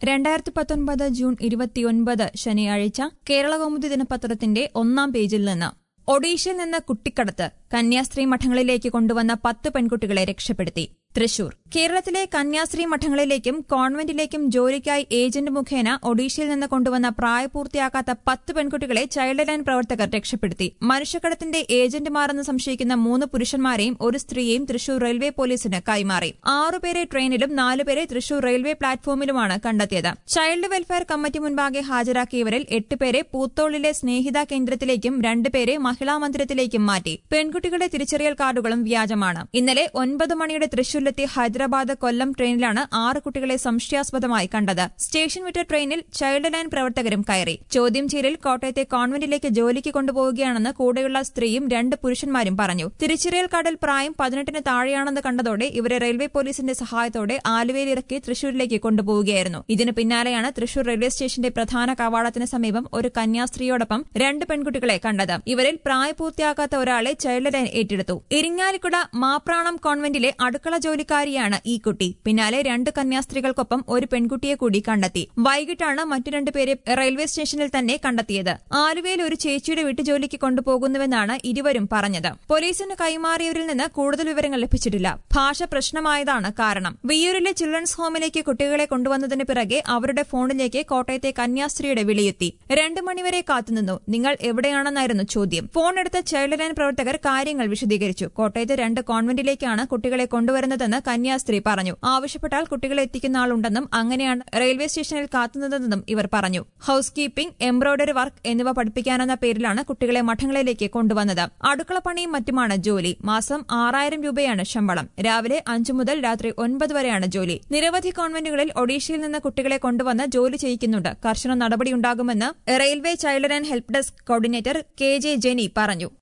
രണ്ടായിരത്തി പത്തൊൻപത് ജൂൺ ഇരുപത്തിയൊൻപത് ശനിയാഴ്ച കേരളകൗമുദി ദിനപത്രത്തിന്റെ ഒന്നാം പേജിൽ നിന്ന് ഒഡീഷയിൽ നിന്ന് കുട്ടിക്കടത്ത് കന്യാസ്ത്രീ മഠങ്ങളിലേക്ക് കൊണ്ടുവന്ന പത്ത് പെൺകുട്ടികളെ രക്ഷപ്പെടുത്തി തൃശൂർ കേരളത്തിലെ കന്യാസ്ത്രീ മഠങ്ങളിലേക്കും കോൺവെന്റിലേക്കും ജോലിക്കായി ഏജന്റ് മുഖേന ഒഡീഷയിൽ നിന്ന് കൊണ്ടുവന്ന പ്രായപൂർത്തിയാക്കാത്ത പത്ത് പെൺകുട്ടികളെ ചൈൽഡ് ലൈൻ പ്രവർത്തകർ രക്ഷപ്പെടുത്തി മനുഷ്യക്കടത്തിന്റെ ഏജന്റുമാരെന്ന് സംശയിക്കുന്ന മൂന്ന് പുരുഷന്മാരെയും ഒരു സ്ത്രീയെയും തൃശൂർ റെയിൽവേ പോലീസിന് കൈമാറി ആറുപേരെ ട്രെയിനിലും നാലുപേരെ തൃശൂർ റെയിൽവേ പ്ലാറ്റ്ഫോമിലുമാണ് കണ്ടെത്തിയത് ചൈൽഡ് വെൽഫെയർ കമ്മിറ്റി മുൻപാകെ ഹാജരാക്കിയവരിൽ എട്ടുപേരെ പൂത്തോളിലെ സ്നേഹിത കേന്ദ്രത്തിലേക്കും രണ്ടുപേരെ മഹിളാ മന്ദിരത്തിലേക്കും മാറ്റി പെൺകുട്ടികളുടെ തിരിച്ചറിയൽ കാർഡുകളും വ്യാജമാണ് ഇന്നലെ ഒൻപത് മണിയുടെ തൃശൂരിലെത്തിയ ഹൈദരാബാദ് കൊല്ലം ട്രെയിനിലാണ് ആറ് കുട്ടികളെ സംശയാസ്പദമായി കണ്ടത് സ്റ്റേഷൻ വിട്ട ട്രെയിനിൽ ചൈൽഡ് ലൈൻ പ്രവർത്തകരും കയറി ചോദ്യം ചെയ്യലിൽ കോട്ടയത്തെ കോൺവെന്റിലേക്ക് ജോലിക്ക് കൊണ്ടുപോവുകയാണെന്ന് കൂടെയുള്ള സ്ത്രീയും രണ്ട് പുരുഷന്മാരും പറഞ്ഞു തിരിച്ചറിയൽ കാർഡിൽ പ്രായം പതിനെട്ടിന് താഴെയാണെന്ന് കണ്ടതോടെ ഇവരെ റെയിൽവേ പോലീസിന്റെ സഹായത്തോടെ ആലുവയിൽ ഇറക്കി തൃശൂരിലേക്ക് കൊണ്ടുപോവുകയായിരുന്നു ഇതിന് പിന്നാലെയാണ് തൃശൂർ റെയിൽവേ സ്റ്റേഷന്റെ പ്രധാന കവാടത്തിന് സമീപം ഒരു കന്യാസ്ത്രീയോടൊപ്പം രണ്ട് പെൺകുട്ടികളെ കണ്ടത് ഇവരിൽ പ്രായപൂർത്തിയാകാത്ത ഒരാളെ ചൈൽഡ് ലൈൻ ഏറ്റെടുത്തു ഇരിങ്ങാലിക്കുട മാപ്രാണം കോൺവെന്റിലെ അടുക്കള ജോലിക്കാരിയാണ് ഈ കുട്ടി പിന്നാലെ രണ്ട് കന്യാസ്ത്രീകൾക്കൊപ്പം ഒരു പെൺകുട്ടിയെ കൂടി കണ്ടെത്തി വൈകിട്ടാണ് മറ്റു രണ്ടുപേരെ റെയിൽവേ സ്റ്റേഷനിൽ തന്നെ കണ്ടെത്തിയത് ആലുവയിൽ ഒരു ചേച്ചിയുടെ വീട്ടുജോലിക്ക് കൊണ്ടുപോകുന്നുവെന്നാണ് ഇരുവരും പറഞ്ഞത് പോലീസിന് കൈമാറിയവരിൽ നിന്ന് കൂടുതൽ വിവരങ്ങൾ ലഭിച്ചിട്ടില്ല ഭാഷ പ്രശ്നമായതാണ് കാരണം വിയ്യൂരിലെ ചിൽഡ്രൻസ് ഹോമിലേക്ക് കുട്ടികളെ കൊണ്ടുവന്നതിന് പിറകെ അവരുടെ ഫോണിലേക്ക് കോട്ടയത്തെ കന്യാസ്ത്രീയുടെ വിളിയെത്തി രണ്ടു മണിവരെ കാത്തുനിന്നു നിങ്ങൾ എവിടെയാണെന്നായിരുന്നു ചോദ്യം ഫോൺ എടുത്ത ചൈൽഡ് ലൈൻ പ്രവർത്തകർ കാര്യങ്ങൾ വിശദീകരിച്ചു കോട്ടയത്ത് രണ്ട് കോൺവെന്റിലേക്കാണ് കുട്ടികളെ കൊണ്ടുവരുന്നതെന്ന് കന്യാസ്ത്രീ പറഞ്ഞു ആവശ്യപ്പെട്ടാൽ കുട്ടികളെ എത്തിക്കുന്ന ആളുണ്ടെന്നും അങ്ങനെയാണ് റെയിൽവേ സ്റ്റേഷനിൽ കാത്തുനിന്നതെന്നും ഇവർ പറഞ്ഞു ഹൌസ് കീപ്പിംഗ് എംബ്രോയ്ഡറി വർക്ക് എന്നിവ പഠിപ്പിക്കാനെന്ന പേരിലാണ് കുട്ടികളെ മഠങ്ങളിലേക്ക് കൊണ്ടുവന്നത് അടുക്കളപ്പണിയും മറ്റുമാണ് ജോലി മാസം ആറായിരം രൂപയാണ് ശമ്പളം രാവിലെ അഞ്ചു മുതൽ രാത്രി ഒൻപത് വരെയാണ് ജോലി നിരവധി കോൺവെന്റുകളിൽ ഒഡീഷയിൽ നിന്ന് കുട്ടികളെ കൊണ്ടുവന്ന് ജോലി ചെയ്യിക്കുന്നുണ്ട് കർശന നടപടിയുണ്ടാകുമെന്ന് railway child line help desk coordinator K J Jeni പറഞ്ഞു